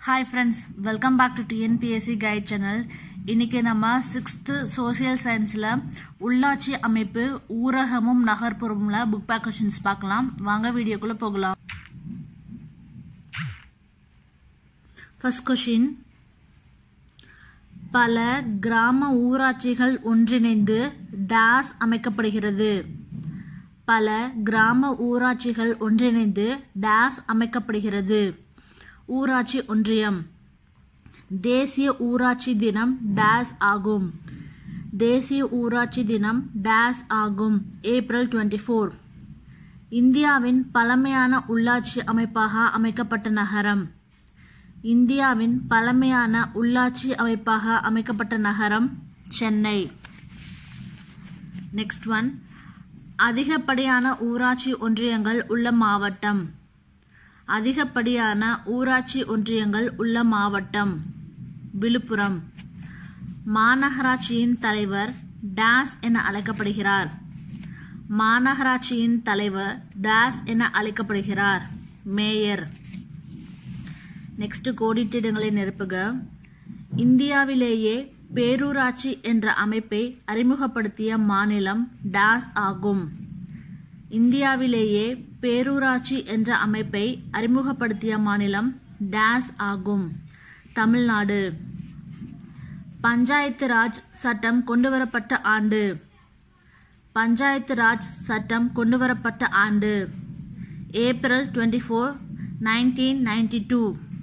hi friends welcome back to TNPSC guide channel இன்னைக்கு நம்ம sixth social சயின்ஸில் உள்ளாட்சி அமைப்பு ஊரகமும் நகர்ப்புறமும் புக் பேக் கொஷின்ஸ் பார்க்கலாம் வாங்க வீடியோக்குள்ளே போகலாம் ஃபர்ஸ்ட் கொஷின் பல கிராம ஊராட்சிகள் ஒன்றிணைந்து டேஸ் அமைக்கப்படுகிறது பல கிராம ஊராட்சிகள் ஒன்றிணைந்து டேஸ் அமைக்கப்படுகிறது ஊராட்சி ஒன்றியம் தேசிய ஊராட்சி தினம் டேஸ் ஆகும் தேசிய ஊராட்சி தினம் டேஸ் ஆகும் ஏப்ரல் டுவெண்ட்டி ஃபோர் இந்தியாவின் பழமையான உள்ளாட்சி அமைப்பாக அமைக்கப்பட்ட நகரம் இந்தியாவின் பழமையான உள்ளாட்சி அமைப்பாக அமைக்கப்பட்ட நகரம் சென்னை நெக்ஸ்ட் ஒன் அதிகப்படியான ஊராட்சி ஒன்றியங்கள் உள்ள மாவட்டம் அதிகப்படியான ஊராட்சி ஒன்றியங்கள் உள்ள மாவட்டம் விழுப்புரம் மாநகராட்சியின் தலைவர் டேஸ் என அழைக்கப்படுகிறார் மாநகராட்சியின் தலைவர் டேஸ் என அழைக்கப்படுகிறார் மேயர் நெக்ஸ்ட் கோடிட்டிடங்களை நிரப்புக இந்தியாவிலேயே பேரூராட்சி என்ற அமைப்பை அறிமுகப்படுத்திய மாநிலம் டாஸ் ஆகும் இந்தியாவிலேயே பேரூராட்சி என்ற அமைப்பை அறிமுகப்படுத்திய மாநிலம் டாஸ் ஆகும் தமிழ்நாடு பஞ்சாயத்து ராஜ் சட்டம் கொண்டுவரப்பட்ட ஆண்டு பஞ்சாயத்து ராஜ் சட்டம் கொண்டுவரப்பட்ட ஆண்டு April twenty four nineteen ninety two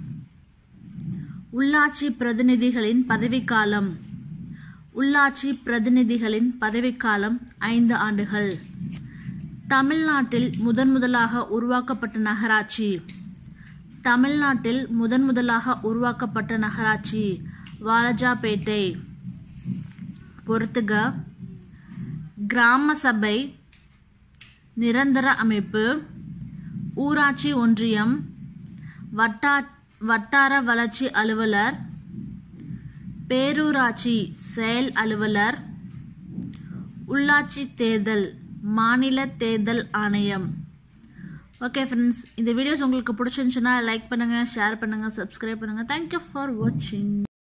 உள்ளாட்சி பிரதிநிதிகளின் பதவிக்காலம் உள்ளாட்சி பிரதிநிதிகளின் பதவிக்காலம் ஐந்து ஆண்டுகள் தமிழ்நாட்டில் முதன் முதலாக உருவாக்கப்பட்ட நகராட்சி தமிழ்நாட்டில் முதன் முதலாக உருவாக்கப்பட்ட நகராட்சி வாலஜாபேட்டை பொறுத்துக கிராம சபை நிரந்தர அமைப்பு ஊராட்சி ஒன்றியம் வட்டா வட்டார வளர்ச்சி அலுவலர் பேரூராட்சி செயல் அலுவலர் உள்ளாட்சி தேர்தல் மாநில தேர்தல் ஆணையம் ஓகே ஃப்ரெண்ட்ஸ் இந்த வீடியோஸ் உங்களுக்கு பிடிச்சிருந்துச்சுன்னா லைக் பண்ணுங்கள் ஷேர் பண்ணுங்கள் சப்ஸ்கிரைப் பண்ணுங்கள் தேங்க்யூ ஃபார் வாட்சிங்